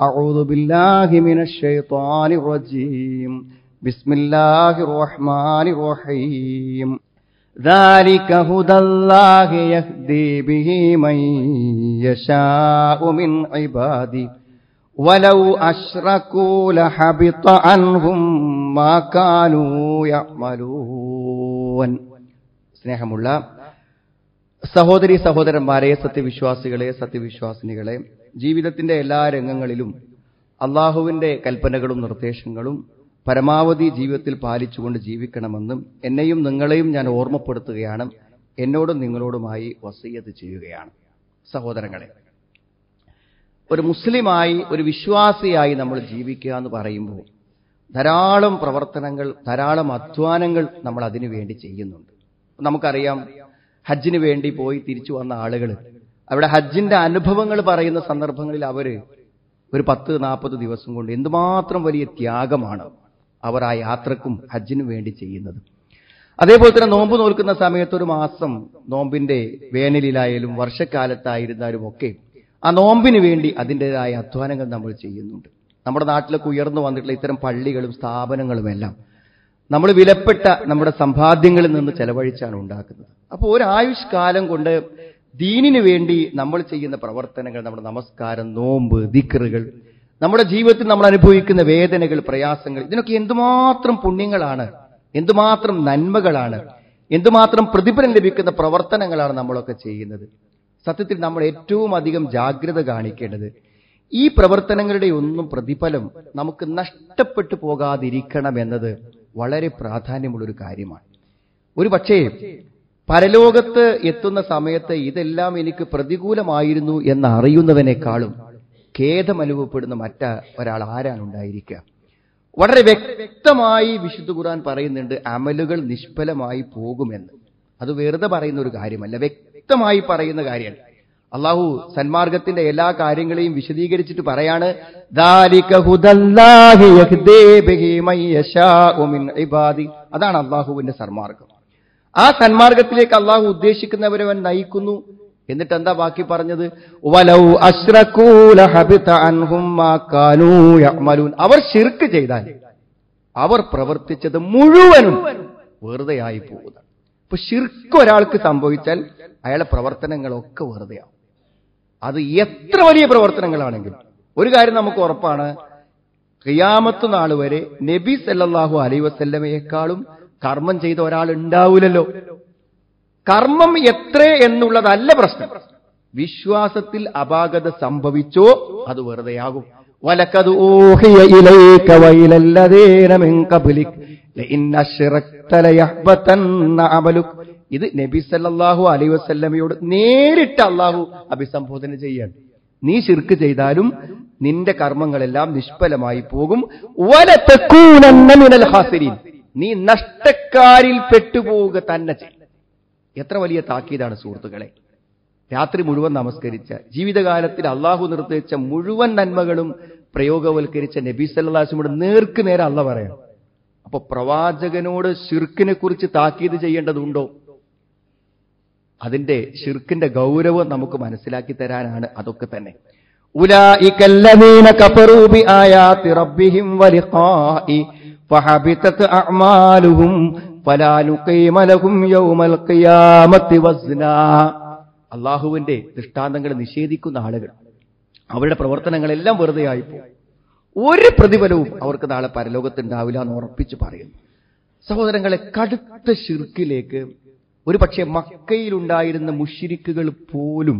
أعوذ بالله من الشيطان الرجيم بسم الله الرحمن الرحيم ذلك هدى الله يهدي به من يشاء من عباده ولو أشركوا لحبط عنهم ما كانوا يعملون സ്നേഹമുള്ള സഹോദരി സഹോദരന്മാരെ സത്യവിശ്വാസികളെ സത്യവിശ്വാസിനികളെ ജീവിതത്തിന്റെ എല്ലാ രംഗങ്ങളിലും അള്ളാഹുവിന്റെ കൽപ്പനകളും നിർദ്ദേശങ്ങളും പരമാവധി ജീവിതത്തിൽ പാലിച്ചുകൊണ്ട് ജീവിക്കണമെന്നും എന്നെയും നിങ്ങളെയും ഞാൻ ഓർമ്മപ്പെടുത്തുകയാണ് എന്നോടും നിങ്ങളോടുമായി വസയ്യത്ത് ചെയ്യുകയാണ് സഹോദരങ്ങളെ ഒരു മുസ്ലിമായി ഒരു വിശ്വാസിയായി നമ്മൾ ജീവിക്കുക എന്ന് പറയുമ്പോൾ ധാരാളം പ്രവർത്തനങ്ങൾ ധാരാളം അധ്വാനങ്ങൾ നമ്മൾ അതിനു വേണ്ടി ചെയ്യുന്നുണ്ട് നമുക്കറിയാം ഹജ്ജിന് വേണ്ടി പോയി തിരിച്ചു വന്ന ആളുകൾ അവിടെ ഹജ്ജിന്റെ അനുഭവങ്ങൾ പറയുന്ന സന്ദർഭങ്ങളിൽ അവര് ഒരു പത്ത് നാൽപ്പത് ദിവസം കൊണ്ട് എന്തുമാത്രം വലിയ ത്യാഗമാണ് അവർ ആ യാത്രക്കും ഹജ്ജിനും വേണ്ടി ചെയ്യുന്നത് അതേപോലെ തന്നെ നോമ്പ് നോൽക്കുന്ന സമയത്ത് ഒരു മാസം നോമ്പിന്റെ വേനലിലായാലും വർഷക്കാലത്തായിരുന്നാലും ഒക്കെ ആ നോമ്പിന് വേണ്ടി അതിൻ്റെതായ അധ്വാനങ്ങൾ നമ്മൾ ചെയ്യുന്നുണ്ട് നമ്മുടെ നാട്ടിലൊക്കെ ഉയർന്നു വന്നിട്ടുള്ള ഇത്തരം പള്ളികളും സ്ഥാപനങ്ങളുമെല്ലാം നമ്മൾ വിലപ്പെട്ട നമ്മുടെ സമ്പാദ്യങ്ങളിൽ നിന്ന് ചെലവഴിച്ചാണ് ഉണ്ടാക്കുന്നത് അപ്പോൾ ഒരു ആയുഷ്കാലം കൊണ്ട് ദീനിനു വേണ്ടി നമ്മൾ ചെയ്യുന്ന പ്രവർത്തനങ്ങൾ നമ്മുടെ നമസ്കാരം നോമ്പ് ദിക്കറുകൾ നമ്മുടെ ജീവിതത്തിൽ നമ്മൾ അനുഭവിക്കുന്ന വേദനകൾ പ്രയാസങ്ങൾ ഇതിനൊക്കെ എന്തുമാത്രം പുണ്യങ്ങളാണ് എന്തുമാത്രം നന്മകളാണ് എന്തുമാത്രം പ്രതിഫലം ലഭിക്കുന്ന പ്രവർത്തനങ്ങളാണ് നമ്മളൊക്കെ ചെയ്യുന്നത് സത്യത്തിൽ നമ്മൾ ഏറ്റവും അധികം ജാഗ്രത കാണിക്കേണ്ടത് ഈ പ്രവർത്തനങ്ങളുടെ ഒന്നും പ്രതിഫലം നമുക്ക് നഷ്ടപ്പെട്ടു പോകാതിരിക്കണം എന്നത് വളരെ പ്രാധാന്യമുള്ളൊരു കാര്യമാണ് ഒരു പക്ഷേ പരലോകത്ത് എത്തുന്ന സമയത്ത് ഇതെല്ലാം എനിക്ക് പ്രതികൂലമായിരുന്നു എന്ന് അറിയുന്നവനേക്കാളും ഖേദം അനുഭവപ്പെടുന്ന മറ്റ ഒരാൾ ആരാണ് ഉണ്ടായിരിക്കുക വളരെ വ്യക്തമായി വിശുദ്ധ ഖുർആൻ പറയുന്നുണ്ട് അമലുകൾ നിഷ്ഫലമായി പോകുമെന്ന് അത് വെറുതെ പറയുന്ന ഒരു കാര്യമല്ല വ്യക്തമായി പറയുന്ന കാര്യമാണ് അള്ളാഹു സന്മാർഗത്തിന്റെ എല്ലാ കാര്യങ്ങളെയും വിശദീകരിച്ചിട്ട് പറയാണ് അതാണ് അള്ളാഹുവിന്റെ സന്മാർഗം ആ സന്മാർഗത്തിലേക്ക് അള്ളാഹു ഉദ്ദേശിക്കുന്നവരെ അവൻ നയിക്കുന്നു എന്നിട്ട് എന്താ ബാക്കി പറഞ്ഞത് വലൗ അവർ ശിർക്ക് ചെയ്താൽ അവർ പ്രവർത്തിച്ചത് മുഴുവനും വെറുതെയായി പോകുന്നത് ഇപ്പൊ ശിർക്ക് ഒരാൾക്ക് സംഭവിച്ചാൽ അയാളെ പ്രവർത്തനങ്ങളൊക്കെ വെറുതെയാവും അത് എത്ര വലിയ പ്രവർത്തനങ്ങളാണെങ്കിലും ഒരു കാര്യം നമുക്ക് ഉറപ്പാണ് ഖിയാമത്ത് നാൾ വരെ നബി സല്ലാഹു അലൈ വസല്ലമയെക്കാളും കർമ്മം ചെയ്ത ഒരാൾ ഉണ്ടാവൂലല്ലോ കർമ്മം എത്ര എന്നുള്ളതല്ല പ്രശ്നം വിശ്വാസത്തിൽ അപാകത സംഭവിച്ചോ അത് വെറുതെയാകും വലക്കത് ഊഹിയ ഇലൈക വൈലല്ലതേന മിൻ ഖബ്ലിക് ലഇൻ അശ്റക്ത ലയഹ്ബതന്ന അമലുക് ഇത് നബി സല്ലല്ലാഹു അലൈഹി വസല്ലമയോട് നേരിട്ട് അള്ളാഹു അഭിസംബോധന ചെയ്യാണ് നീ ശിർക്ക് ചെയ്താലും നിന്റെ കർമ്മങ്ങളെല്ലാം നിഷ്ഫലമായി പോകും വലതകൂനന്ന മിനൽ ഖാസിരീൻ നീ നഷ്ടക്കാരിൽ പെട്ടുപോവുക തന്നെ ചെയ്യും എത്ര വലിയ താക്കീതാണ് സുഹൃത്തുക്കളെ രാത്രി മുഴുവൻ നമസ്കരിച്ച ജീവിതകാലത്തിൽ അള്ളാഹു നിർദ്ദേശിച്ച മുഴുവൻ നന്മകളും പ്രയോഗവൽക്കരിച്ച നബി സല്ലാസിനോട് നേർക്ക് നേരെ അല്ല പറയാം അപ്പൊ പ്രവാചകനോട് ഷിർക്കിനെ കുറിച്ച് താക്കീത് ചെയ്യേണ്ടതുണ്ടോ അതിന്റെ ഷിർക്കിന്റെ ഗൗരവം നമുക്ക് മനസ്സിലാക്കി തരാനാണ് അതൊക്കെ തന്നെ ഉലായിക്കല്ലമീന കഫറൂബി ആയാത്തി റബ്ബിഹിം വലിഖായി ഫഹബിതത് അഅമാലുഹും ഫലാ നുഖീമ ലഹും യൗമൽ ഖിയാമത്തി വസ്നാ അള്ളാഹുവിന്റെ ദൃഷ്ടാന്തങ്ങൾ നിഷേധിക്കുന്ന ആളുകൾ അവരുടെ പ്രവർത്തനങ്ങളെല്ലാം വെറുതെ ആയിപ്പോകും ഒരു പ്രതിഫലവും അവർക്ക് നാളെ പരലോകത്തുണ്ടാവില്ല എന്ന് ഉറപ്പിച്ച് പറയുന്നു സഹോദരങ്ങളെ കടുത്ത ഷിർക്കിലേക്ക് ഒരു പക്ഷേ മക്കയിലുണ്ടായിരുന്ന മുഷിരിക്കുകൾ പോലും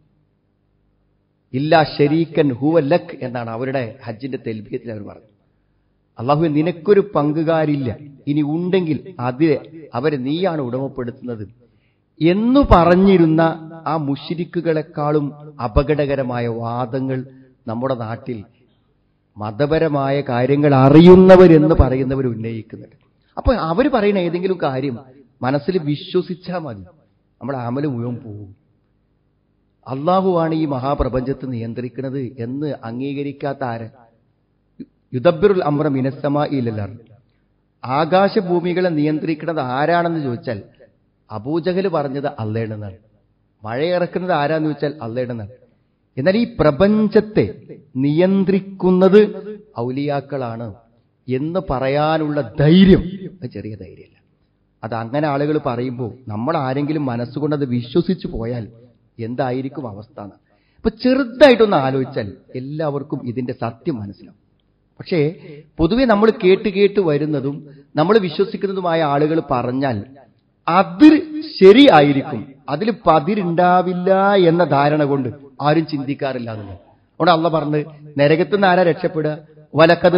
ഇല്ല ഷരീക്കൻ ഹുവ ലക് എന്നാണ് അവരുടെ ഹജ്ജിന്റെ തെൽബിയത്തിൽ അവർ പറഞ്ഞത് അള്ളാഹു നിനക്കൊരു പങ്കുകാരില്ല ഇനി ഉണ്ടെങ്കിൽ അതിനെ അവരെ നീയാണ് ഉടമപ്പെടുത്തുന്നത് എന്നു പറഞ്ഞിരുന്ന ആ മുഷിരിക്കുകളെക്കാളും അപകടകരമായ വാദങ്ങൾ നമ്മുടെ നാട്ടിൽ മതപരമായ കാര്യങ്ങൾ അറിയുന്നവരെന്ന് പറയുന്നവർ ഉന്നയിക്കുന്നുണ്ട് അപ്പൊ അവർ പറയുന്ന ഏതെങ്കിലും കാര്യം മനസ്സിൽ വിശ്വസിച്ചാൽ മതി നമ്മുടെ അമല് മുഴുവൻ പോകും അള്ളാഹുവാണ് ഈ മഹാപ്രപഞ്ചത്തെ നിയന്ത്രിക്കുന്നത് എന്ന് അംഗീകരിക്കാത്ത ആര് യുദബിറുൽ അമ്ര മിനസ്സമ ഇല്ലല്ലാർ ആകാശഭൂമികളെ നിയന്ത്രിക്കുന്നത് ആരാണെന്ന് ചോദിച്ചാൽ അബൂജഹൽ പറഞ്ഞത് അല്ലേണെന്നാണ് മഴയിറക്കുന്നത് ആരാന്ന് ചോദിച്ചാൽ അല്ലേണെന്നാണ് എന്നാൽ ഈ പ്രപഞ്ചത്തെ നിയന്ത്രിക്കുന്നത് ഔലിയാക്കളാണ് എന്ന് പറയാനുള്ള ധൈര്യം അത് ചെറിയ ധൈര്യമല്ല അത് അങ്ങനെ ആളുകൾ പറയുമ്പോൾ നമ്മൾ ആരെങ്കിലും മനസ്സുകൊണ്ട് അത് വിശ്വസിച്ചു പോയാൽ എന്തായിരിക്കും അവസ്ഥ എന്ന് ഇപ്പൊ ചെറുതായിട്ടൊന്ന് ആലോചിച്ചാൽ എല്ലാവർക്കും ഇതിന്റെ സത്യം മനസ്സിലാവും പക്ഷേ പൊതുവെ നമ്മൾ കേട്ട് കേട്ട് വരുന്നതും നമ്മൾ വിശ്വസിക്കുന്നതുമായ ആളുകൾ പറഞ്ഞാൽ അത് ശരിയായിരിക്കും അതിൽ പതിരുണ്ടാവില്ല എന്ന ധാരണ കൊണ്ട് ആരും ചിന്തിക്കാറില്ല എന്നുള്ളത് അവിടെ അള്ള പറഞ്ഞ് നരകത്ത് നിന്ന് ആരാ രക്ഷപ്പെടുക വലക്കത്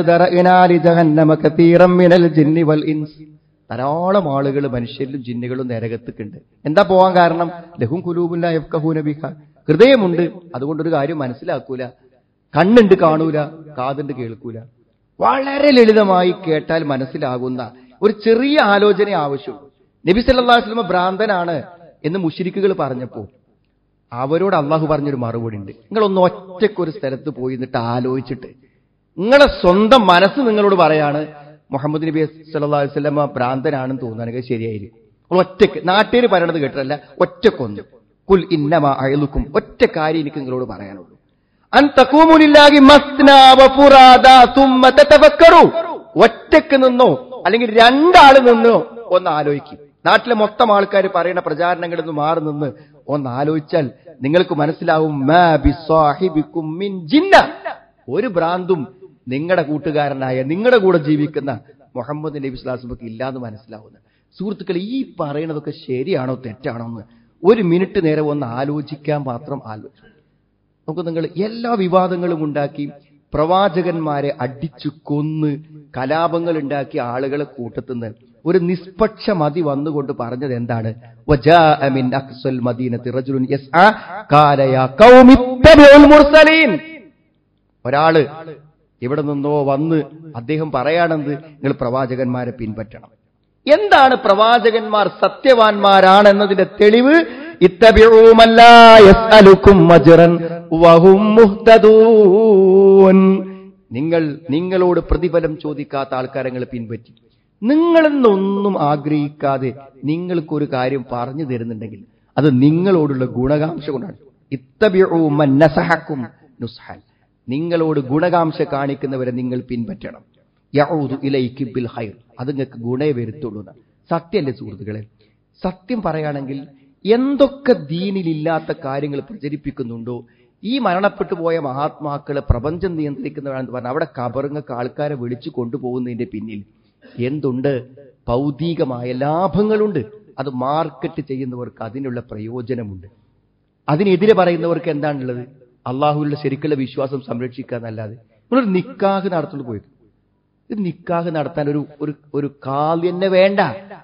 ജിന്നി വൽ ഇൻസ് ധാരാളം ആളുകൾ മനുഷ്യരിലും ജിന്നുകളും നരകത്തേക്കുണ്ട് എന്താ പോവാൻ കാരണം ലഹും കുലൂബുല്ല എഫ്കഹൂന ബിഹ ഹൃദയമുണ്ട് അതുകൊണ്ടൊരു കാര്യം മനസ്സിലാക്കൂല കണ്ണുണ്ട് കാണൂല കാതുണ്ട് കേൾക്കൂല വളരെ ലളിതമായി കേട്ടാൽ മനസ്സിലാകുന്ന ഒരു ചെറിയ ആലോചന ആവശ്യമുള്ളൂ നബി സല്ലല്ലാഹു അലൈഹി വസല്ലം ഭ്രാന്തനാണ് എന്ന് മുശ്രിക്കുകൾ പറഞ്ഞപ്പോൾ അവരോട് അള്ളാഹു പറഞ്ഞൊരു മറുപടി ഉണ്ട് നിങ്ങളൊന്ന് ഒറ്റയ്ക്ക് ഒരു സ്ഥലത്ത് പോയി എന്നിട്ട് ആലോചിച്ചിട്ട് നിങ്ങളെ സ്വന്തം മനസ്സ് നിങ്ങളോട് പറയാണ് മുഹമ്മദ് നബി സല്ലല്ലാഹു അലൈഹി വസല്ലം ഭ്രാന്തനാണെന്ന് തോന്നുകയാണെങ്കിൽ ശരിയായിരിക്കും നിങ്ങൾ ഒറ്റയ്ക്ക് നാട്ടുകാർ പറയണത് കേട്ടല്ല ഒറ്റക്കൊന്ന് കുൽ ഇന്നമ അയലുക്കും ഒറ്റ കാര്യം എനിക്ക് നിങ്ങളോട് പറയാനുള്ളൂ അൻ തക്കൂമുലില്ലാഹി മസ്നാ വഫുറാദാ സുമ്മ തതഫക്കറു ഒറ്റക്ക് നിന്നോ അല്ലെങ്കിൽ രണ്ടാൾ നിന്നോ ഒന്ന് ആലോചിക്കും നാട്ടിലെ മൊത്തം ആൾക്കാർ പറയുന്ന പ്രചാരണങ്ങളിൽ നിന്ന് മാറി നിന്ന് ഒന്ന് ആലോചിച്ചാൽ നിങ്ങൾക്ക് മനസ്സിലാവും മാ ബിസ്വാഹിബിക്കും മിൻ ജിന്ന ഒരു ഭ്രാന്തും നിങ്ങളുടെ കൂട്ടുകാരനായ നിങ്ങളുടെ കൂടെ ജീവിക്കുന്ന മുഹമ്മദ് നബി സ്വലാസ്മക്ക് ഇല്ലാന്ന് മനസ്സിലാവുന്നത് സുഹൃത്തുക്കൾ ഈ പറയണതൊക്കെ ശരിയാണോ തെറ്റാണോ എന്ന് ഒരു മിനിറ്റ് നേരം ഒന്ന് ആലോചിക്കാൻ മാത്രം ആലോചിച്ചു നമുക്ക് നിങ്ങൾ എല്ലാ വിവാദങ്ങളും ഉണ്ടാക്കി പ്രവാചകന്മാരെ അടിച്ചു കൊന്ന് കലാപങ്ങൾ ഉണ്ടാക്കി ആളുകളെ കൂട്ടത്തുനിന്ന് ഒരു നിഷ്പക്ഷ മതി വന്നുകൊണ്ട് പറഞ്ഞത് എന്താണ് വജാഅ മിൻ അഖ്സൽ മദീനത്തി റജുലുൻ യസ്ആ ഖാല യാ ഖൗമി ഇത്തബിഉൽ മുർസലീൻ ഒരാള് ഇവിടെ നിന്നോ വന്ന് അദ്ദേഹം പറയാണെന്ത് നിങ്ങൾ പ്രവാചകന്മാരെ പിൻപറ്റണം എന്താണ് പ്രവാചകന്മാർ സത്യവാൻമാരാണെന്നതിന്റെ തെളിവ് ഇത്തബിഊമല്ലാ യസ്അലുക്കും അജ്റൻ വഹും മുഹ്തദൂൻ നിങ്ങൾ നിങ്ങളോട് പ്രതിഫലം ചോദിക്കാത്ത ആൾക്കാരെ നിങ്ങൾ പിൻപറ്റി നിങ്ങളെന്നൊന്നും ആഗ്രഹിക്കാതെ നിങ്ങൾക്കൊരു കാര്യം പറഞ്ഞു തരുന്നുണ്ടെങ്കിൽ അത് നിങ്ങളോടുള്ള ഗുണകാംക്ഷ കൊണ്ടാണ് ഇത്തബിഊമൻ നസഹക്കും നുസ്ഹൻ നിങ്ങളോട് ഗുണകാംക്ഷ കാണിക്കുന്നവരെ നിങ്ങൾ പിൻപറ്റണം യഊദു ഇലൈക്ക് ബിൽ ഹൈർ അത് നിങ്ങൾക്ക് ഗുണേ വരുത്തുള്ളൂ എന്ന്. സത്യമല്ലേ സുഹൃത്തുക്കളെ സത്യം പറയുകയാണെങ്കിൽ എന്തൊക്കെ ദീനിലില്ലാത്ത കാര്യങ്ങൾ പ്രചരിപ്പിക്കുന്നുണ്ടോ ഈ മരണപ്പെട്ടു പോയ മഹാത്മാക്കളെ പ്രപഞ്ചം നിയന്ത്രിക്കുന്നവരാണെന്ന് പറഞ്ഞാൽ അവിടെ കബറുങ്ങൾക്ക് ആൾക്കാരെ വിളിച്ചു കൊണ്ടുപോകുന്നതിന്റെ പിന്നിൽ എന്തുണ്ട് ഭൗതികമായ ലാഭങ്ങളുണ്ട് അത് മാർക്കറ്റ് ചെയ്യുന്നവർക്ക് അതിനുള്ള പ്രയോജനമുണ്ട് അതിനെതിരെ പറയുന്നവർക്ക് എന്താണുള്ളത് അള്ളാഹുവിന്റെ ശരിക്കുള്ള വിശ്വാസം സംരക്ഷിക്കുക എന്നല്ലാതെ നിങ്ങളൊരു നിക്കാഹ് നടത്തുകൊണ്ട് പോയത് ഇത് നിക്കാഹ് നടത്താൻ ഒരു ഒരു ഒരു കാൽ തന്നെ വേണ്ട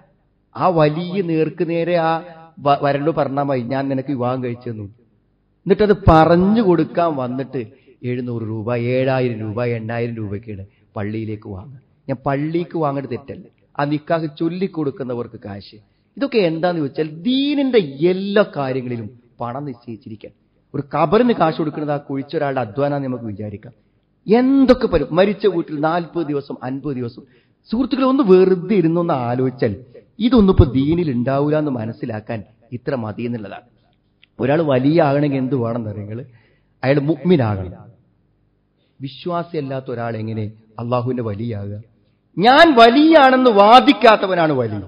ആ വലിയ നേർക്ക് നേരെ ആ വ- വരണ്ടു പറഞ്ഞാൽ മതി ഞാൻ നിനക്ക് വിവാഹം കഴിച്ചെന്നു എന്നിട്ടത് പറഞ്ഞു കൊടുക്കാൻ വന്നിട്ട് എഴുന്നൂറ് രൂപ ഏഴായിരം രൂപ എണ്ണായിരം രൂപയ്ക്കാണ് പള്ളിയിലേക്ക് വാങ്ങുക ഞാൻ പള്ളിക്ക് വാങ്ങേണ്ടത് തെറ്റല്ലേ ആ നിക്കാഹ് ചൊല്ലിക്കൊടുക്കുന്നവർക്ക് കാശ് ഇതൊക്കെ എന്താന്ന് ചോദിച്ചാൽ ദീനിന്റെ എല്ലാ കാര്യങ്ങളിലും പണം നിശ്ചയിച്ചിരിക്കാൻ ഒരു കബറിന് കാശ് കൊടുക്കുന്നത് ആ കുഴിച്ചൊരാളുടെ അധ്വാനം നമുക്ക് വിചാരിക്കാം എന്തൊക്കെ പരും മരിച്ച വീട്ടിൽ നാൽപ്പത് ദിവസം അൻപത് ദിവസം സുഹൃത്തുക്കളെ ഒന്ന് വെറുതെ ഇരുന്നൊന്ന് ആലോചിച്ചാൽ ഇതൊന്നും ഇപ്പൊ ദീനിൽ ഉണ്ടാവില്ല എന്ന് മനസ്സിലാക്കാൻ ഇത്ര മതി എന്നുള്ളതാണ് ഒരാൾ വലിയ ആകണമെങ്കിൽ എന്ത് വേണം നിങ്ങൾ അയാൾ മുഗ്മിനാകണം വിശ്വാസിയല്ലാത്ത ഒരാൾ എങ്ങനെ അള്ളാഹുവിന്റെ വലിയാകുക ഞാൻ വലിയാണെന്ന് വാദിക്കാത്തവനാണ് വലിയ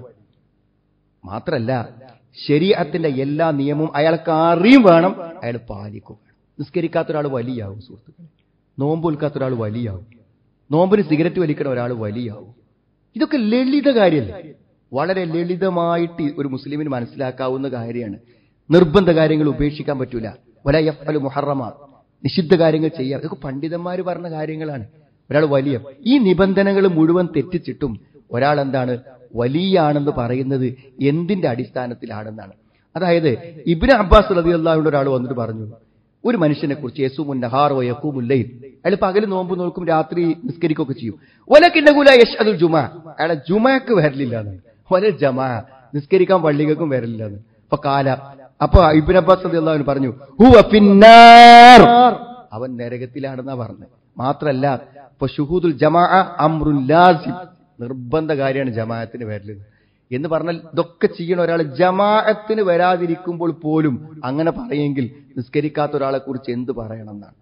മാത്രല്ല ശരീരത്തിന്റെ എല്ലാ നിയമവും അയാൾക്ക് അറിയും വേണം അയാൾ പാലിക്കും നിസ്കരിക്കാത്ത ഒരാൾ വലിയാവും സുഹൃത്തുക്കളെ നോമ്പ് വിൽക്കാത്ത ഒരാൾ വലിയാവും നോമ്പിന് സിഗരറ്റ് വലിക്കണ ഒരാൾ വലിയാവും ഇതൊക്കെ ലളിത കാര്യമല്ലേ വളരെ ലളിതമായിട്ട് ഒരു മുസ്ലിമിന് മനസ്സിലാക്കാവുന്ന കാര്യമാണ് നിർബന്ധ കാര്യങ്ങൾ ഉപേക്ഷിക്കാൻ പറ്റൂല വല യഫ്അലു മുഹറമാ നിഷിദ്ധ കാര്യങ്ങൾ ചെയ്യാം ഇതൊക്കെ പണ്ഡിതന്മാർ പറഞ്ഞ കാര്യങ്ങളാണ് ഒരാൾ വലിയ ഈ നിബന്ധനകൾ മുഴുവൻ തെറ്റിച്ചിട്ടും ഒരാൾ എന്താണ് വലിയാണെന്ന് പറയുന്നത് എന്തിന്റെ അടിസ്ഥാനത്തിലാണെന്നാണ് അതായത് ഇബ്നു അബ്ബാസ് റളിയല്ലാഹു ഒരാൾ വന്നിട്ട് പറഞ്ഞു ഒരു മനുഷ്യനെ കുറിച്ച് യസുമുൻ നഹാറോ യക്കൂമുല്ലയിൽ അയാൾ പകൽ നോമ്പ് നോക്കും രാത്രി നിസ്കരിക്കുകയൊക്കെ ചെയ്യും ഒലക്കിന്നകുല യഷ്അദുൽ ജുമാ അയാളെ ജുമാക്ക് വരലില്ല എന്നാണ് ഒല ജമാ നിസ്കരിക്കാൻ പള്ളികൾക്കും വരലില്ല എന്ന് അപ്പൊ കാല അപ്പൊ ഇബ്നു അബ്ബാസ് റളിയല്ലാഹു പറഞ്ഞു ഹുവ ഫിന്നാർ അവൻ നരകത്തിലാണെന്നാ പറഞ്ഞത് മാത്രല്ല ഇപ്പൊ ഷുഹൂദുൽ ജമാ അമ്രുൻ ലാസിം നിർബന്ധ കാര്യമാണ് ജമാഅത്തിന് വരല് എന്ന് പറഞ്ഞാൽ ഇതൊക്കെ ചെയ്യണ ഒരാൾ ജമാഅത്തിന് വരാതിരിക്കുമ്പോൾ പോലും അങ്ങനെ പറയെങ്കിൽ നിസ്കരിക്കാത്ത ഒരാളെ കുറിച്ച് എന്ത് പറയണം എന്നാണ്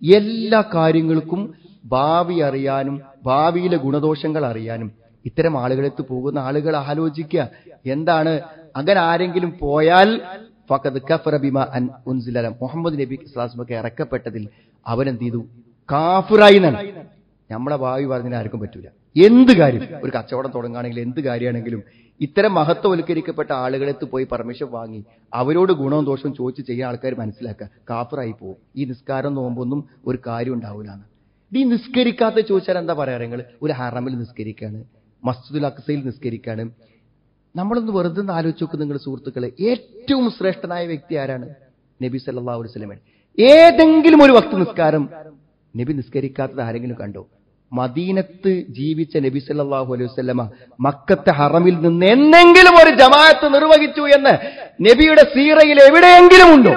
എല്ലാ കാര്യങ്ങൾക്കും ഭാവി അറിയാനും ഭാവിയിലെ ഗുണദോഷങ്ങൾ അറിയാനും ഇത്തരം ആളുകളെത്ത് പോകുന്ന ആളുകൾ ആലോചിക്കുക എന്താണ് അങ്ങനെ ആരെങ്കിലും പോയാൽ ഫഖദ് കഫറ ബിമ അൻ ഉൻസില മുഹമ്മദ് നബി ഇസ്ലാസ്മൊക്കെ ഇറക്കപ്പെട്ടതിൽ അവനെന്ത് ചെയ്തു കാഫിറായി എന്നാണ് നമ്മളെ ഭാവി പറഞ്ഞാൽ ആർക്കും പറ്റൂല എന്ത് കാര്യം ഒരു കച്ചവടം തുടങ്ങുകയാണെങ്കിൽ എന്ത് കാര്യമാണെങ്കിലും ഇത്തരം മഹത്വവൽക്കരിക്കപ്പെട്ട ആളുകളെത്ത് പോയി പെർമിഷൻ വാങ്ങി അവരോട് ഗുണവും ദോഷവും ചോദിച്ച് ചെയ്യുന്ന ആൾക്കാർ മനസ്സിലാക്കുക കാഫറായി പോകും ഈ നിസ്കാരം നോമ്പൊന്നും ഒരു കാര്യം ഉണ്ടാവില്ലാന്ന് ഈ നിസ്കരിക്കാത്ത ചോദിച്ചാൽ എന്താ പറയാ നിങ്ങൾ ഒരു ഹറമിൽ നിസ്കരിക്കാണ് മസ്ജിദുൽ അക്സയിൽ നിസ്കരിക്കാണ് നമ്മളൊന്ന് വെറുതെ ഒന്ന് ആലോചിച്ച് നോക്കും നിങ്ങൾ സുഹൃത്തുക്കളെ ഏറ്റവും ശ്രേഷ്ഠനായ വ്യക്തി ആരാണ് നബി സല്ലല്ലാഹു അലൈഹി വസല്ലമയാണ് ഏതെങ്കിലും ഒരു വക്ത നിസ്കാരം നബി നിസ്കരിക്കാത്തത് ആരെങ്കിലും കണ്ടോ മദീനത്ത് ജീവിച്ച നബി സല്ലല്ലാഹു അലൈഹി വസല്ലമ മക്കത്തെ ഹറമിൽ നിന്ന് എന്തെങ്കിലും ഒരു ജമാഅത്ത് നിർവഹിച്ചു എന്ന് നബിയുടെ സീറയിൽ എവിടെയെങ്കിലും ഉണ്ടോ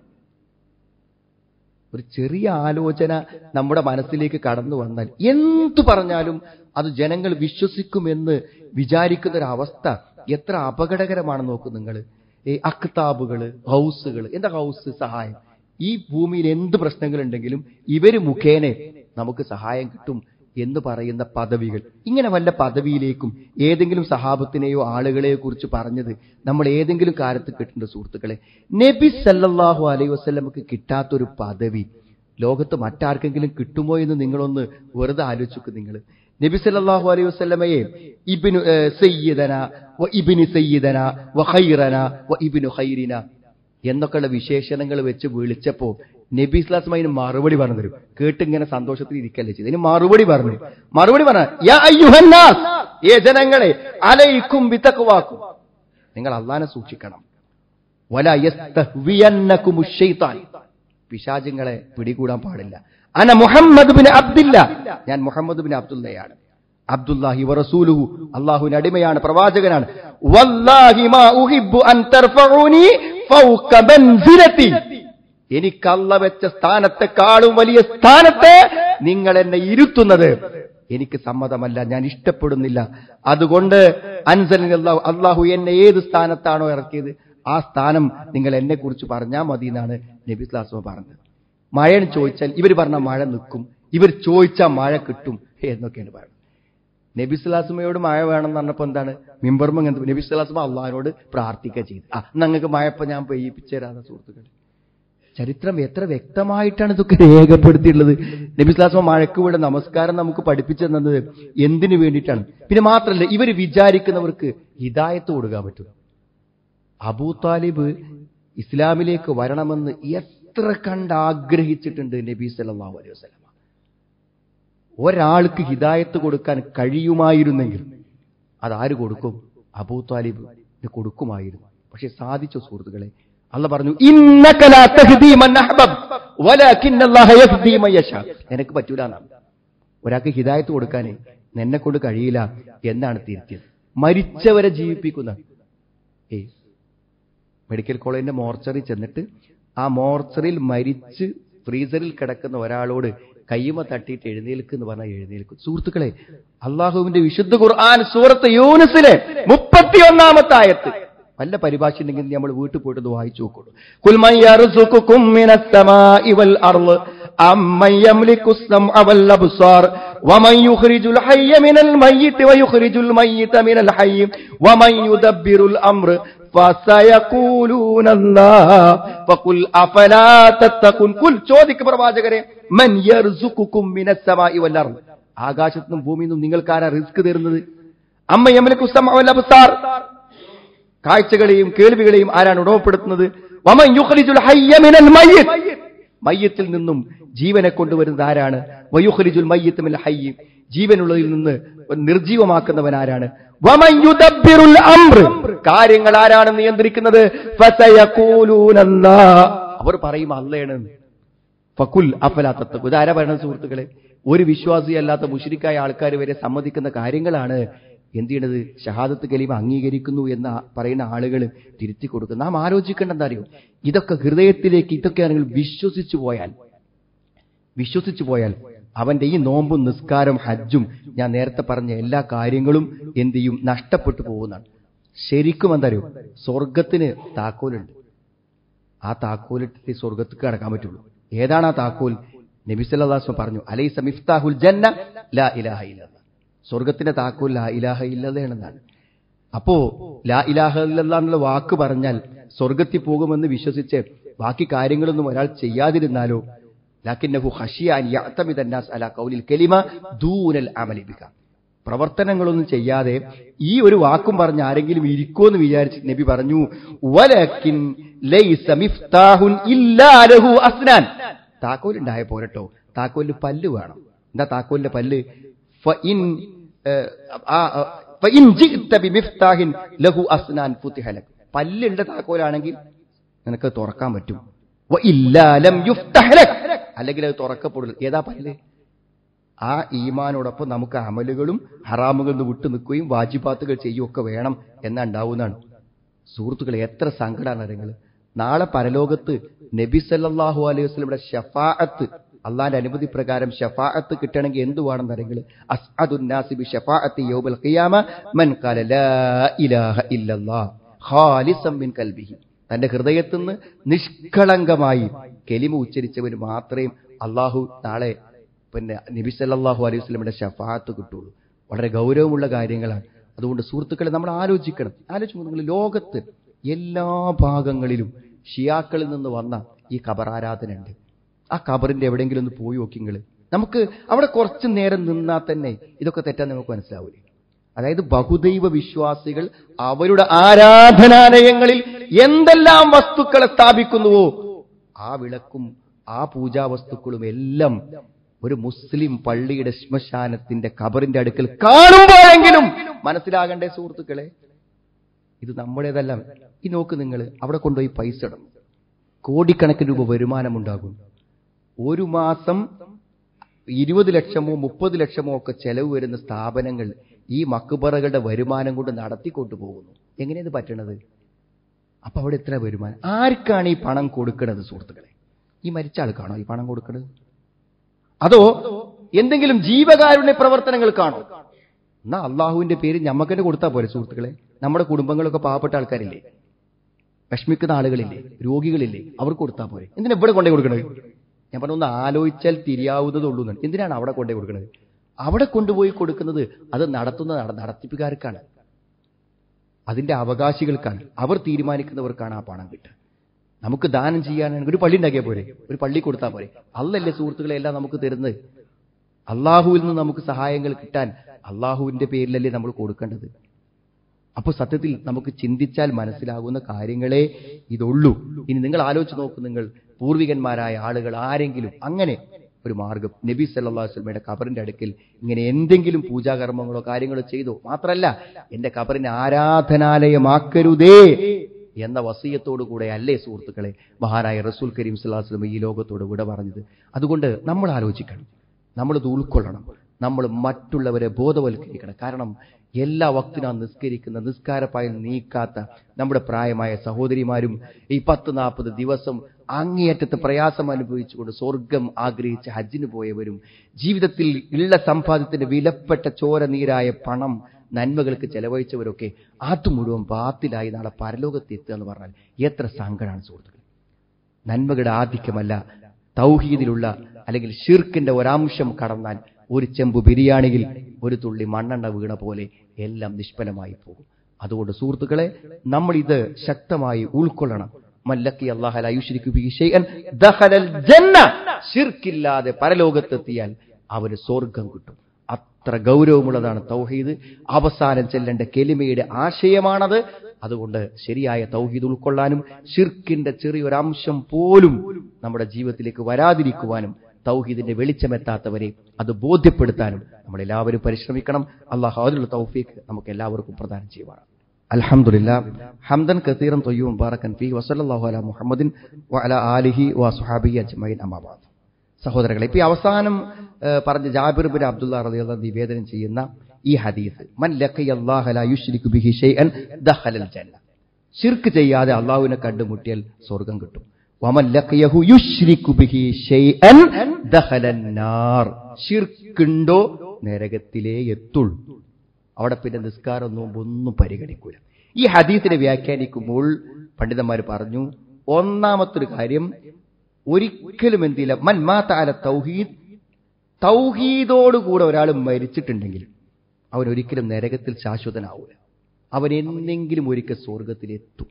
ഒരു ചെറിയ ആലോചന നമ്മുടെ മനസ്സിലേക്ക് കടന്നു വന്നാൽ എന്തു പറഞ്ഞാലും അത് ജനങ്ങൾ വിശ്വസിക്കുമെന്ന് വിചാരിക്കുന്ന ഒരു അവസ്ഥ എത്ര അപകടകരമാണെന്ന് നോക്കും നിങ്ങൾ ഈ അക്താബുകള് ഹൗസുകൾ എന്താ ഹൗസ് സഹായം ഈ ഭൂമിയിൽ എന്ത് പ്രശ്നങ്ങളുണ്ടെങ്കിലും ഇവര് മുഖേന നമുക്ക് സഹായം കിട്ടും എന്ന് പറയുന്ന പദവികൾ ഇങ്ങനെ വല്ല പദവിയിലേക്കും ഏതെങ്കിലും സഹാബത്തിനെയോ ആളുകളെയോ കുറിച്ച് പറഞ്ഞത് നമ്മൾ ഏതെങ്കിലും കാലത്ത് കിട്ടേണ്ട സുഹൃത്തുക്കളെ നബി സല്ലല്ലാഹു അലൈഹി വസല്ലമക്ക് കിട്ടാത്തൊരു പദവി ലോകത്ത് മറ്റാർക്കെങ്കിലും കിട്ടുമോ എന്ന് നിങ്ങളൊന്ന് വെറുതെ ആലോചിക്കും നിങ്ങൾ നബി സല്ലല്ലാഹു അലൈഹി വസല്ലമയെ ഇബ്നു ഏഹ്, സയ്യിദന വ ഇബ്നു സയ്യിദന വ ഖൈറന വ ഇബ്നു ഖൈറിന എന്നൊക്കെയുള്ള വിശേഷണങ്ങൾ വെച്ച് വിളിച്ചപ്പോ നബി ഇസ്ലാസ്മ അതിന് മറുപടി പറഞ്ഞു തരും കേട്ടിങ്ങനെ സന്തോഷത്തിൽ ഇരിക്കല്ലേ ചെയ്ത് ഇതിന് മറുപടി പറഞ്ഞു മറുപടി പറഞ്ഞ യാ അയ്യുഹന്നാസ് ഏ ജനങ്ങളെ അലൈക്കും ബിതഖ്വാക്കും നിങ്ങൾ അള്ളാനെ സൂക്ഷിക്കണം വല യസ്തഹ്വിയന്നകുമു ശൈത്താൻ പിശാചുങ്ങളെ പിടികൂടാൻ പാടില്ല അന മുഹമ്മദ് ബിൻ അബ്ദില്ല ഞാൻ മുഹമ്മദ് ബിൻ അബ്ദുല്ലയാണ് അബ്ദുല്ലാഹി വറസൂലുഹു അള്ളാഹുവിന്റെ അടിമയാണ് പ്രവാചകനാണ് വല്ലാഹി മാ ഉഹിബ്ബു അൻ തർഫഊനി ഫൗക മൻസിലതി എനിക്ക് അല്ല വെച്ച സ്ഥാനത്തെക്കാളും വലിയ സ്ഥാനത്തെ നിങ്ങൾ എന്നെ ഇരുത്തുന്നത് എനിക്ക് സമ്മതമല്ല ഞാൻ ഇഷ്ടപ്പെടുന്നില്ല അതുകൊണ്ട് അൻസലിൻ അള്ളാഹു അള്ളാഹു എന്നെ ഏത് സ്ഥാനത്താണോ ഇറക്കിയത് ആ സ്ഥാനം നിങ്ങൾ എന്നെ കുറിച്ച് പറഞ്ഞാൽ മതി എന്നാണ് നബി സ്ലാസ്മ പറഞ്ഞത് മഴ ചോദിച്ചാൽ ഇവർ പറഞ്ഞ മഴ നിൽക്കും ഇവർ ചോദിച്ചാൽ മഴ കിട്ടും എന്നൊക്കെയാണ് പറയുന്നത് നബി സ്വലാസ്മയോട് മഴ വേണം എന്ന് പറഞ്ഞപ്പോ എന്താണ് മിമ്പർമ നബി സ്വലാസ്മ അള്ളഹാനോട് പ്രാർത്ഥിക്കുക ചെയ്തു ആ നിങ്ങൾക്ക് മഴപ്പോ ഞാൻ പെയ്യിപ്പിച്ചു തരാതെ സുഹൃത്തുക്കൾ ചരിത്രം എത്ര വ്യക്തമായിട്ടാണ് ഇതൊക്കെ രേഖപ്പെടുത്തിയിട്ടുള്ളത് നബി സ്വലാസ്മ മഴക്ക് ഇവിടെ നമസ്കാരം നമുക്ക് പഠിപ്പിച്ചു തന്നത് എന്തിനു വേണ്ടിയിട്ടാണ് പിന്നെ മാത്രമല്ല ഇവർ വിചാരിക്കുന്നവർക്ക് ഹിദായത്ത് കൊടുക്കാൻ പറ്റും അബൂ താലിബ് ഇസ്ലാമിലേക്ക് വരണമെന്ന് എത്ര കണ്ട് ആഗ്രഹിച്ചിട്ടുണ്ട് നബി സല്ലല്ലാഹു അലൈഹി വസല്ലം ഒരാൾക്ക് ഹിദായത്ത് കൊടുക്കാൻ കഴിയുമായിരുന്നെങ്കിൽ അതാര് കൊടുക്കും അബൂ താലിബ് ഇത് കൊടുക്കുമായിരുന്നു പക്ഷെ സാധിച്ചു സുഹൃത്തുക്കളെ അല്ല പറഞ്ഞു "ഇന്നക ലാ തഹ്ദീ മൻ അഹ്ബബ്, വലാകിന്നല്ലാഹ യഹ്ദീ മൻ യശാ." നിനക്ക് പറ്റൂല എന്നാണ് ഒരാൾക്ക് ഹിദായത്ത് കൊടുക്കാനേ നിന്നെ കൊണ്ട് കഴിയില്ല എന്നാണ് തിരുത്തിയത് മരിച്ചവരെ ജീവിപ്പിക്കുന്ന ഏ മെഡിക്കൽ കോളേജിന്റെ മോർച്ചറി ചെന്നിട്ട് ആ മോർച്ചറിയിൽ മരിച്ച് ഫ്രീസറിൽ കിടക്കുന്ന ഒരാളോട് കയ്യുമ തട്ടിയിട്ട് എഴുന്നേൽക്ക് എന്ന് പറഞ്ഞാൽ എഴുന്നേൽക്കും സുഹൃത്തുക്കളെ അള്ളാഹുവിന്റെ വിശുദ്ധ ഖുർആൻ സൂറത്ത് യൂനിസിലെ മുപ്പത്തിയൊന്നാമത്തെ ആയത്ത് വല്ല പരിഭാഷ ഉണ്ടെങ്കിൽ നമ്മൾ വീട്ടിൽ പോയിട്ട് ഇത് വായിച്ചു നോക്കുള്ളൂ കുൽമൻ യർസുഖുക്കും മിനസ് സമാഇ വൽ അർള് അമ്മൻ യംലിക്കു السمع والابصار ومن يخرج الحي من الميت ويخرج الميت من الحي ومن يدبر الامر فسيقولون الله فقل افلا تتقون قل ചോദിക്ക് പ്രവാചകരെ മൻ യർസുഖുക്കും മിനസ് സമാഇ വൽ അർള് ആകാശത്തു നിന്നും ഭൂമിയിൽ നിന്നും നിങ്ങൾക്കാരാ റിസ്ക് തരുന്നത് അമ്മ യംലിക്കു السمع والابصار കാഴ്ചകളെയും കേൾവികളെയും ആരാണ് ഉടമപ്പെടുത്തുന്നത് വമൻ യുഖ്രിജുൽ ഹയ്യ മിനൽ മയ്യിത്ത് മയ്യത്തിൽ നിന്നും ജീവനെ കൊണ്ടുവരുന്നത് ആരാണ് വയുഖ്രിജുൽ മയ്യിത്ത് മിനൽ ഹയ്യ ജീവനുള്ളതിൽ നിന്ന് നിർജീവമാക്കുന്നവൻ ആരാണ് വമൻ യുദബ്ബിറുൽ അംർ കാര്യങ്ങൾ ആരാണ് നിയന്ത്രിക്കുന്നത് ഫസയഖൂലൂനല്ലാ അവർ പറയും അല്ലയാണ് ഫക്കുൽ അഫലാത്തത്തു ഇതാരാ പറയുന്നത് സുഹൃത്തുക്കളെ ഒരു വിശ്വാസിയല്ലാത്ത മുഷിരിക്കായ ആൾക്കാർ വരെ സമ്മതിക്കുന്ന കാര്യങ്ങളാണ് എന്ത് ചെയ്യണത് ഷഹാദത്ത് കലീമ അംഗീകരിക്കുന്നു എന്ന് പറയുന്ന ആളുകൾ തിരുത്തി കൊടുക്കുന്നു നാം ആലോചിക്കേണ്ട എന്താ അറിയോ ഇതൊക്കെ ഹൃദയത്തിലേക്ക് ഇതൊക്കെ ആണെങ്കിൽ വിശ്വസിച്ചു പോയാൽ വിശ്വസിച്ചു പോയാൽ അവന്റെ ഈ നോമ്പും നിസ്കാരം ഹജ്ജും ഞാൻ നേരത്തെ പറഞ്ഞ എല്ലാ കാര്യങ്ങളും എന്ത് ചെയ്യും നഷ്ടപ്പെട്ടു പോകുന്നതാണ് ശരിക്കും എന്താ അറിയോ സ്വർഗത്തിന് താക്കോലുണ്ട് ആ താക്കോലിട്ട് സ്വർഗത്തേക്ക് കടക്കാൻ പറ്റുള്ളൂ ഏതാണ് ആ താക്കോൽ നബി സല്ലല്ലാഹു പറഞ്ഞു അലൈസ മിഫ്താഹുൽ ജന്ന ലാ ഇലാഹ ഇല്ലല്ലാഹ് സ്വർഗത്തിന്റെ താക്കോൽ ലാ ഇലാഹ ഇല്ലതയാണെന്നാണ് അപ്പോ ലാ ഇലാഹ ഇല്ലല്ലാഹ് എന്നുള്ള വാക്ക് പറഞ്ഞാൽ സ്വർഗത്തിൽ പോകുമെന്ന് വിശ്വസിച്ച് ബാക്കി കാര്യങ്ങളൊന്നും ഒരാൾ ചെയ്യാതിരുന്നാലോ ലാക്കിന്നഹു ഖശിയ അൻ യഅ്തമിദ അന്നാസ് അലാ ഖൗലിൽ കലിമ ദൂനൽ അമലി ബിക പ്രവർത്തനങ്ങളൊന്നും ചെയ്യാതെ ഈ ഒരു വാക്കും പറഞ്ഞ് ആരെങ്കിലും ഇരിക്കുമെന്ന് വിചാരിച്ച് നബി പറഞ്ഞു വലക്കിൻ ലൈസ മിഫ്താഹുൻ ഇല്ലാ ലഹു അസ്നാൻ താക്കോൽ ഉണ്ടായ പോരട്ടോ താക്കോലിന് പല്ല് വേണം എന്താ താക്കോലിന്റെ പല്ല് ഫഇൻ ഏഹ്, ആ, ആ, ഫഇൻ ജിഅ്ത ബിമിഫ്താഹിൻ ലഹു അസ്നാൻ ഫുതിഹ ലക് പല്ലുള്ള താക്കോലാണെങ്കിൽ നിനക്ക് തുറക്കാൻ പറ്റും വഇല്ലാ ലം യുഫ്തഹ് ലക് അല്ലെങ്കിൽ അത് തുറക്കപ്പെടില്ല ഏതാ പല്ല് ആ ഈമാനോടൊപ്പം നമുക്ക് അമലുകളും ഹറാമുകളിൽ നിന്ന് വിട്ടു നിൽക്കുകയും വാജിബാത്തുകൾ ചെയ്യുകയൊക്കെ വേണം എന്നുണ്ടാവുന്നതാണ് സുഹൃത്തുക്കളെ എത്ര സങ്കടമാണ് നിങ്ങൾ നാളെ പരലോകത്ത് നബി സല്ലല്ലാഹു അലൈഹി വസല്ലമയുടെ ഷഫാഅത്ത് അള്ളാന്റെ അനുമതി പ്രകാരം ഷഫാഅത്ത് കിട്ടണമെങ്കിൽ എന്ത് വേണം എന്നറിയെങ്കിൽ അസ്അദുന്നാസി ബി ഷഫാഅത്തി യൗമൽ ഖിയാമ മൻ ഖാല ലാ ഇലാഹ ഇല്ലല്ലാഹ് ഖാലിസൻ മിൻ ഖൽബിഹി തന്റെ ഹൃദയത്തിൽ നിന്ന് നിഷ്കളങ്കമായി കെലിമ ഉച്ചരിച്ചവന് മാത്രമേ അള്ളാഹു നാളെ പിന്നെ നബി സല്ലല്ലാഹു അലൈഹി വസല്ലമയുടെ ഷഫാഅത്ത് കിട്ടുള്ളൂ വളരെ ഗൗരവമുള്ള കാര്യങ്ങളാണ് അതുകൊണ്ട് സുഹൃത്തുക്കളെ നമ്മൾ ആലോചിക്കണം ആലോചിക്കുമ്പോൾ നിങ്ങൾ ലോകത്ത് എല്ലാ ഭാഗങ്ങളിലും ഷിയാക്കളിൽ നിന്ന് വന്ന ഈ ഖബർ ആരാധന ഉണ്ട് ആ ഖബറിന്റെ എവിടെയെങ്കിലും ഒന്ന് പോയി നോക്കി നിങ്ങൾ നമുക്ക് അവിടെ കുറച്ചു നേരം നിന്നാൽ തന്നെ ഇതൊക്കെ തെറ്റാൻ നമുക്ക് മനസ്സിലാവില്ലേ അതായത് ബഹുദൈവ വിശ്വാസികൾ അവരുടെ ആരാധനാലയങ്ങളിൽ എന്തെല്ലാം വസ്തുക്കളെ സ്ഥാപിക്കുന്നുവോ ആ വിളക്കും ആ പൂജാ വസ്തുക്കളും എല്ലാം ഒരു മുസ്ലിം പള്ളിയുടെ ശ്മശാനത്തിന്റെ ഖബറിന്റെ അടുക്കൽ കാണുമ്പോഴെങ്കിലും മനസ്സിലാകണ്ടേ സുഹൃത്തുക്കളെ ഇത് നമ്മുടേതല്ല ഈ നോക്ക് നിങ്ങൾ അവിടെ കൊണ്ടുപോയി പൈസ ഇടണം കോടിക്കണക്കിന് രൂപ വരുമാനമുണ്ടാകും ഒരു മാസം ഇരുപത് ലക്ഷമോ മുപ്പത് ലക്ഷമോ ഒക്കെ ചെലവ് വരുന്ന സ്ഥാപനങ്ങൾ ഈ മക്കുബറകളുടെ വരുമാനം കൊണ്ട് നടത്തിക്കൊണ്ടു പോകുന്നു എങ്ങനെയത് പറ്റണത് അപ്പൊ അവിടെ എത്ര വരുമാനം ആർക്കാണ് ഈ പണം കൊടുക്കുന്നത് സുഹൃത്തുക്കളെ ഈ മരിച്ച ആൾക്കാണോ ഈ പണം കൊടുക്കുന്നത് അതോ എന്തെങ്കിലും ജീവകാരുണ്യ പ്രവർത്തനങ്ങൾ കാണോ എന്നാ അള്ളാഹുവിന്റെ പേര് ഞമ്മക്കന്നെ കൊടുത്താൽ പോരെ സുഹൃത്തുക്കളെ നമ്മുടെ കുടുംബങ്ങളൊക്കെ പാവപ്പെട്ട ആൾക്കാരില്ലേ വിഷമിക്കുന്ന ആളുകളില്ലേ രോഗികളില്ലേ അവർക്ക് കൊടുത്താൽ പോരെ എന്തിനാ ഇവിടെ കൊണ്ടേ കൊടുക്കണത് ഞാൻ പറഞ്ഞു ഒന്ന് ആലോചിച്ചാൽ തിരിയാവുന്നതുള്ളൂ എന്നാണ് എന്തിനാണ് അവിടെ കൊണ്ടേ കൊടുക്കുന്നത് അവിടെ കൊണ്ടുപോയി കൊടുക്കുന്നത് അത് നടത്തുന്ന നട- നടത്തിപ്പുകാർക്കാണ് അതിന്റെ അവകാശികൾക്കാണ് അവർ തീരുമാനിക്കുന്നവർക്കാണ് ആ പണം കിട്ടുക നമുക്ക് ദാനം ചെയ്യാനാണെങ്കിൽ ഒരു പള്ളി ഉണ്ടാക്കിയാൽ പോരെ ഒരു പള്ളി കൊടുത്താൽ പോരെ അല്ലല്ലേ സുഹൃത്തുക്കളെ എല്ലാം നമുക്ക് തരുന്നത് അള്ളാഹുവിൽ നിന്ന് നമുക്ക് സഹായങ്ങൾ കിട്ടാൻ അള്ളാഹുവിന്റെ പേരിലല്ലേ നമ്മൾ കൊടുക്കേണ്ടത് അപ്പൊ സത്യത്തിൽ നമുക്ക് ചിന്തിച്ചാൽ മനസ്സിലാകുന്ന കാര്യങ്ങളെ ഇതുള്ളൂ ഇനി നിങ്ങൾ ആലോചിച്ച് നോക്കൂ നിങ്ങൾ പൂർവികന്മാരായ ആളുകൾ ആരെങ്കിലും അങ്ങനെ ഒരു മാർഗം നബി സല്ലല്ലാഹു അലൈഹി വസല്ലമയുടെ ഖബറിന്റെ അടുക്കൽ ഇങ്ങനെ എന്തെങ്കിലും പൂജാകർമ്മങ്ങളോ കാര്യങ്ങളോ ചെയ്തോ മാത്രല്ല എന്റെ ഖബറിനെ ആരാധനാലയമാക്കരുതേ എന്ന വസീയത്തോടു കൂടെ അല്ലേ സുഹൃത്തുക്കളെ മഹാനായ റസൂൽ കരീം സല്ലല്ലാഹു അലൈഹി വസല്ലം ഈ ലോകത്തോട് വിട പറഞ്ഞത് അതുകൊണ്ട് നമ്മൾ ആലോചിക്കണം നമ്മളിത് ഉൾക്കൊള്ളണം നമ്മൾ മറ്റുള്ളവരെ ബോധവൽക്കരിക്കണം കാരണം എല്ലാ വക്തിനാം നിസ്കരിക്കുന്ന നിസ്കാരപ്പായ നീക്കാത്ത നമ്മുടെ പ്രായമായ സഹോദരിമാരും ഈ പത്ത് നാൽപ്പത് ദിവസം അങ്ങേയറ്റത്തെ പ്രയാസം അനുഭവിച്ചുകൊണ്ട് സ്വർഗം ആഗ്രഹിച്ച് ഹജ്ജിന് പോയവരും ജീവിതത്തിൽ ഉള്ള സമ്പാദ്യത്തിന്റെ വിലപ്പെട്ട ചോര നീരായ പണം നന്മകൾക്ക് ചെലവഴിച്ചവരൊക്കെ അത് മുഴുവൻ ബാത്തിലായി നാളെ പരലോകത്ത് എത്തുക എന്ന് പറഞ്ഞാൽ എത്ര സങ്കടമാണ് സുഹൃത്തുക്കൾ നന്മകളുടെ ആധിക്യമല്ല തൗഹീദിലുള്ള അല്ലെങ്കിൽ ഷിർക്കിന്റെ ഒരംശം കടന്നാൽ ഒരു ചെമ്പ് ബിരിയാണിയിൽ ഒരു തുള്ളി മണ്ണെണ്ണ വീണ പോലെ എല്ലാം നിഷ്ഫലമായി പോകും അതുകൊണ്ട് സുഹൃത്തുക്കളെ നമ്മൾ ഇത് ശക്തമായി ഉൾക്കൊള്ളണം മല്ലക്കി അള്ളാഹൽ ഷിർക്കില്ലാതെ പരലോകത്തെത്തിയാൽ അവന് സ്വർഗം കിട്ടും അത്ര ഗൗരവമുള്ളതാണ് തൗഹീദ് അവസാനം ചെല്ലേണ്ട കെലിമയുടെ ആശയമാണത് അതുകൊണ്ട് ശരിയായ തൗഹീദ് ഉൾക്കൊള്ളാനും ഷിർക്കിന്റെ ചെറിയൊരംശം പോലും നമ്മുടെ ജീവിതത്തിലേക്ക് വരാതിരിക്കുവാനും തൗഹീദിന്റെ വെളിച്ചമെത്താത്തവരെ അത് ബോധ്യപ്പെടുത്താനും നമ്മൾ എല്ലാവരും പരിശ്രമിക്കണം അള്ളാഹു അതിനുള്ള തൗഫീഖ് നമുക്ക് എല്ലാവർക്കും പ്രദാനം ചെയ്യുവാണ് അൽഹംദുലില്ല ഹംദൻ കസീറൻ തൊയ്യും മുബാറക്കൻ ഫി വസല്ലല്ലാഹു അലാ മുഹമ്മദിൻ വഅലാ ആലിഹി വസുഹാബിഹി അജ്മഈൻ അമ്മാബാദ് സഹോദരങ്ങളെ ഇപ്പൊ ഈ അവസാനം ഏഹ്, പറഞ്ഞ ജാബിർ ബിൻ അബ്ദുള്ള റളിയല്ലാഹു അൻഹു നിവേദനം ചെയ്യുന്ന ഈ ഹദീസ് മൻ ലഖിയല്ലാഹ ലാ യുശ്രികു ബിഹി ഷൈഅൻ ദഖലൽ ജന്ന ശിർക്ക് ചെയ്യാതെ അള്ളാഹുവിനെ കണ്ടുമുട്ടിയാൽ സ്വർഗം കിട്ടും വമൻ ലഖിയഹു യുശ്രികു ബിഹി ഷൈഅൻ ദഖലൻ നാർ ശിർക്കുണ്ടോ നരകത്തിലേ എത്തുള്ളൂ അവിടെ പിന്നെ നിസ്കാരം നോമ്പ് ഒന്നും പരിഗണിക്കൂല ഈ ഹദീസിനെ വ്യാഖ്യാനിക്കുമ്പോൾ പണ്ഡിതന്മാർ പറഞ്ഞു ഒന്നാമത്തൊരു കാര്യം ഒരിക്കലും എന്തില്ല മൻ മാതാല തൗഹീദ് തൗഹീദോടുകൂടെ ഒരാൾ മരിച്ചിട്ടുണ്ടെങ്കിൽ അവൻ ഒരിക്കലും നരകത്തിൽ ശാശ്വതനാവൂല അവൻ എന്തെങ്കിലും ഒരിക്കൽ സ്വർഗത്തിലെത്തും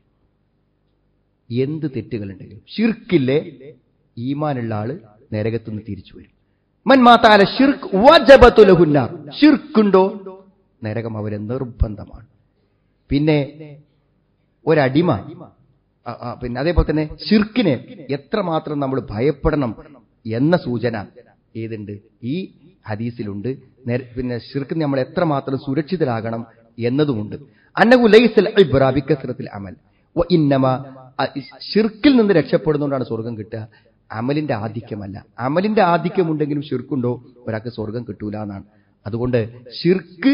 എന്ത് തെറ്റുകളുണ്ടെങ്കിലും ഷിർക്കില്ലേ ഈമാനുള്ള ആള് നരകത്തു നിന്ന് തിരിച്ചു വരും മൻ മാതാല ഷിർക്ക് വജബത്തുലഹുന്നാർ ഷിർക്കുണ്ടോ നരകം അവരെ നിർബന്ധമാണ് പിന്നെ ഒരടിമ ആ, ആ, പിന്നെ അതേപോലെ തന്നെ ഷിർക്കിനെ എത്രമാത്രം നമ്മൾ ഭയപ്പെടണം എന്ന സൂചന ഏതുണ്ട് ഈ ഹദീസിലുണ്ട് നേരെ- പിന്നെ ഷിർക്ക് നമ്മൾ എത്രമാത്രം സുരക്ഷിതരാകണം എന്നതുമുണ്ട് അന്നഹു ലൈസൽ ഇബ്ര ബിക്കസ്റത്തിൽ അമൽ വ ഇന്നമ അ, ഷിർക്കിൽ നിന്ന് രക്ഷപ്പെടുന്നതുകൊണ്ടാണ് സ്വർഗം കിട്ടുക അമലിന്റെ ആധിക്യമല്ല അമലിന്റെ ആധിക്യമുണ്ടെങ്കിലും ഷിർക്കുണ്ടോ ഒരാൾക്ക് സ്വർഗം കിട്ടൂല എന്നാണ് അതുകൊണ്ട് ഷിർക്ക്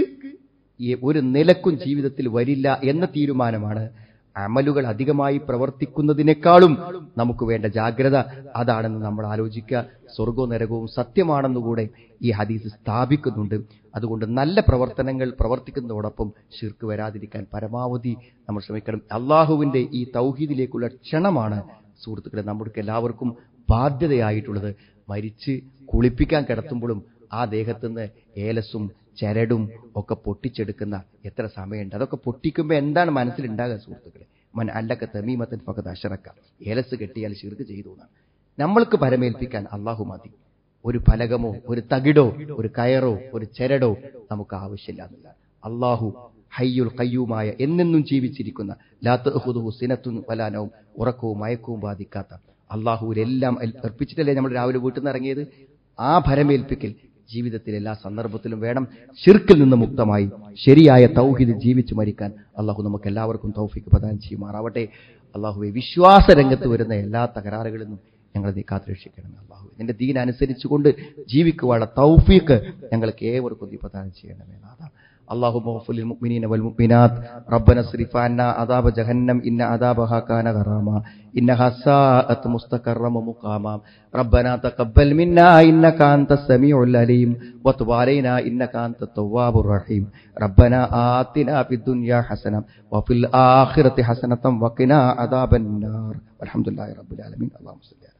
ഈ ഒരു നിലക്കും ജീവിതത്തിൽ വരില്ല എന്ന തീരുമാനമാണ് അമലുകൾ അധികമായി പ്രവർത്തിക്കുന്നതിനേക്കാളും നമുക്ക് വേണ്ട ജാഗ്രത അതാണെന്ന് നമ്മൾ ആലോചിക്കുക സ്വർഗവും നരകവും സത്യമാണെന്നുകൂടെ ഈ ഹദീസ് സ്ഥാപിക്കുന്നുണ്ട് അതുകൊണ്ട് നല്ല പ്രവർത്തനങ്ങൾ പ്രവർത്തിക്കുന്നതോടൊപ്പം ഷിർക്ക് വരാതിരിക്കാൻ പരമാവധി നമ്മൾ ശ്രമിക്കണം അള്ളാഹുവിന്റെ ഈ തൗഹീദിലേക്കുള്ള ക്ഷണമാണ് സുഹൃത്തുക്കളെ നമുക്ക് എല്ലാവർക്കും ബാധ്യതയായിട്ടുള്ളത് മരിച്ച് കുളിപ്പിക്കാൻ കിടത്തുമ്പോഴും ആ ദേഹത്തുനിന്ന് ഏലസും ചരടും ഒക്കെ പൊട്ടിച്ചെടുക്കുന്ന എത്ര സമയമുണ്ട് അതൊക്കെ പൊട്ടിക്കുമ്പോൾ എന്താണ് മനസ്സിലുണ്ടാകുക സുഹൃത്തുക്കളെ മൻ അല്ലക്ക തമീമത്തൻ ഫക്കത്ത് അഷറക്ക ഏലസ് കെട്ടിയാൽ ഷിർക്ക് ചെയ്തു എന്നാണ് നമ്മൾക്ക് പരമേൽപ്പിക്കാൻ അള്ളാഹു മതി ഒരു ഫലകമോ ഒരു തകിടോ ഒരു കയറോ ഒരു ചരടോ നമുക്ക് ആവശ്യമില്ല എന്നില്ല അള്ളാഹു ഹയ്യുൽ കയ്യുമായ എന്നെന്നും ജീവിച്ചിരിക്കുന്ന ലാത്തുഹുദുഹു സിനത്തും വലാനവും ഉറക്കവും മയക്കവും ബാധിക്കാത്ത അള്ളാഹുവിലെല്ലാം അർപ്പിച്ചിട്ടല്ലേ നമ്മൾ രാവിലെ വീട്ടിൽ നിന്ന് ഇറങ്ങിയത് ആ ഭരമേൽപ്പിക്കൽ ജീവിതത്തിൽ എല്ലാ സന്ദർഭത്തിലും വേണം ഷിർക്കിൽ നിന്ന് മുക്തമായി ശരിയായ തൗഹീദ് ജീവിച്ചു മരിക്കാൻ അള്ളാഹു നമുക്ക് എല്ലാവർക്കും തൗഫീക്ക് പ്രദാനം ചെയ്യുമാറാവട്ടെ അള്ളാഹുവെ വിശ്വാസ രംഗത്ത് വരുന്ന എല്ലാ തകരാറുകളിൽ നിന്നും ഞങ്ങളെ നീ കാത്തുരക്ഷിക്കണം അള്ളാഹു നിന്റെ ദീൻ അനുസരിച്ചുകൊണ്ട് ജീവിക്കുവാനുള്ള തൗഫീക്ക് ഞങ്ങൾക്ക് ഏവർക്കും നീ പ്രദാനം ചെയ്യണമേ നാഥ اللهم اغفر للمؤمنين والمؤمنات ربنا اصرف عنا عذاب جهنم إن عذابها كان غراما إنها ساءت مستقرا ومقاما ربنا تقبل منا إنك أنت السميع العليم وتب علينا إنك أنت التواب الرحيم ربنا آتنا في الدنيا حسنة وفي الآخرة حسنة وقنا عذاب النار والحمد لله رب العالمين اللهم صل على